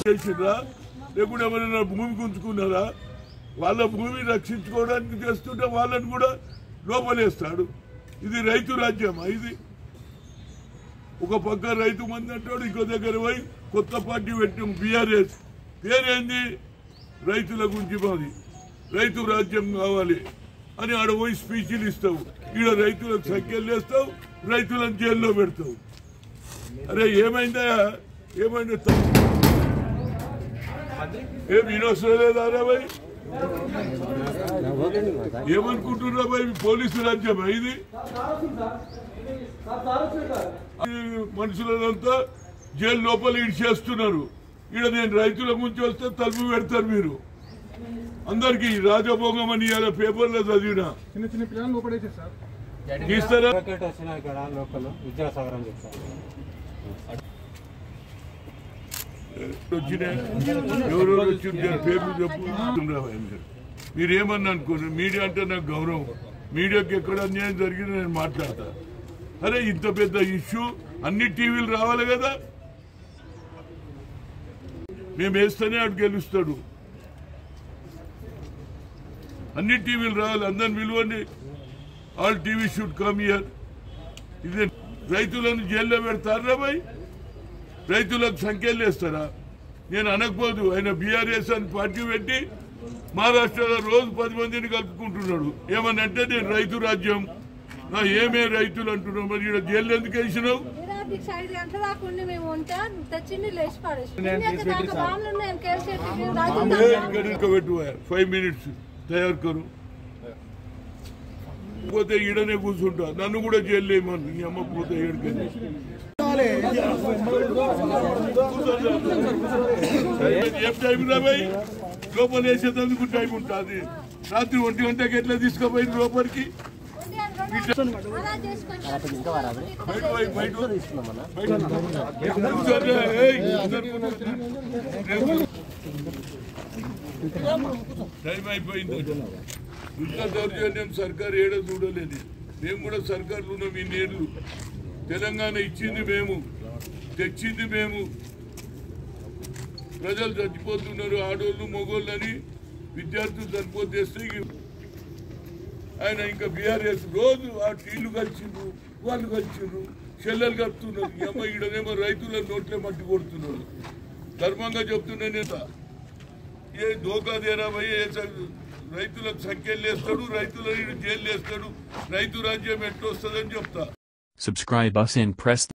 చేసిండ్రా లేకుంటే ఎవరైనా భూమి గుంజుకున్నారా వాళ్ళ భూమి రక్షించుకోవడానికి చేస్తుంటే వాళ్ళని కూడా లోపలేస్తాడు ఇది రైతు రాజ్యమా ఇది ఒక పక్క రైతు మంది అంటాడు ఇంకో దగ్గర పోయి కొత్త పార్టీ పెట్టాం బీఆర్ఎస్ పేరేంది రైతుల గురించి మాది రైతు రాజ్యం కావాలి అని ఆడ పోయి స్పీచ్లు ఇస్తావు ఈడ రైతులకు సంఖ్యలు వేస్తావు రైతులను జైల్లో పెడతావు అరే ఏమైందా ఏమైంది ఏం వినోసం లేదా భయ్ ఏమనుకుంటున్నా భయ్ పోలీసు రాజ్యమా ఇది ఈ మనుషులంతా జైలు లోపల ఇడిచేస్తున్నారు ఈడ నేను రైతుల గురించి వస్తే తలుపు పెడతారు మీరు అందరికి రాజభోగం అని ఇలా పేపర్లో చదివినా చిన్న చిన్న పిల్లలు లోపడేసారు సార్ తీస్తారా క్రికెట్ వచ్చిన ఇక్కడ లోకల్ విద్యాసాగర్ అని చెప్తారు వచ్చిన ఎవరెవరు వచ్చి పేర్లు చెప్పు మీరు ఏమన్నా అనుకోరు మీడియా అంటే నాకు గౌరవం మీడియాకి ఎక్కడ అన్యాయం జరిగినా నేను మాట్లాడతా అరే ఇంత పెద్ద ఇష్యూ అన్ని టీవీలు రావాలి కదా మేము వేస్తేనే ఆడు గెలుస్తాడు అన్ని టీవీలు రావాలి అందరిని పిలువండి all TV should come here ఇది రైతులను జైల్లో పెడతారా భయ్ రైతులకు సంఖ్యలు వేస్తారా నేను అనకపోదు ఆయన బీఆర్ఎస్ అని పార్టీ పెట్టి మహారాష్ట్రలో రోజు పది మందిని కలుపుకుంటున్నాడు ఏమనంటే నేను రైతు రాజ్యం నా ఏమే రైతులు అంటున్నావు మరి ఈడ జైలు ఎందుకు వేసినావు నిరాదీక్ష ఐదు గంటల దాకా ఉండి మేము ఉంటే తెచ్చింది లేచి పడేసి దాంట్లో బాంబులు ఉన్నాయి కేసీఆర్ రాజు పెట్టు ఫైవ్ మినిట్స్ తయారు కరు పోతే ఈడనే కూర్చుంటా నన్ను కూడా జైలు వేయమని నీ అమ్మ పోతే ఏడుకెళ్ళి ఏం టైం రా భయ్ లోపల వేసేందుకు టైం ఉంటుంది రాత్రి ఒంటి గంటకి ఎట్లా తీసుకుపోయి లోపలికి అలా చేసుకొని బయట పోయి, బయట పోయి. బయట కూర్చోండి, ఏయ్, అందరు కూర్చోండి. టైం అయిపోయింది ఇంత దౌర్జన్యం సర్కారు ఏడో చూడలేదు మేము కూడా సర్కారులు ఉన్నాం ఈ నీళ్లు తెలంగాణ ఇచ్చింది మేము తెచ్చింది మేము ప్రజలు చచ్చిపోతున్నారు ఆడోళ్ళు మొగోళ్ళు అని విద్యార్థులు చనిపోతే ఆయన ఇంకా బీఆర్ఎస్ రోజు ఆ టీళ్ళు కలిసిండ్రు వాళ్ళు కలిసిండ్రు చెల్లెలు కలుపుతున్నారు ఈ అమ్మ ఈడనేమో రైతుల నోట్లే మట్టి కొడుతున్నారు ధర్మంగా చెప్తున్నా నేత ఏ దోకా దేరా భయ్ ఏ స- రైతులకు సంఖ్యలు వేస్తాడు రైతులను జైలు వేస్తాడు రైతు రాజ్యం ఎట్లా వస్తుందని చెప్తా Subscribe us and press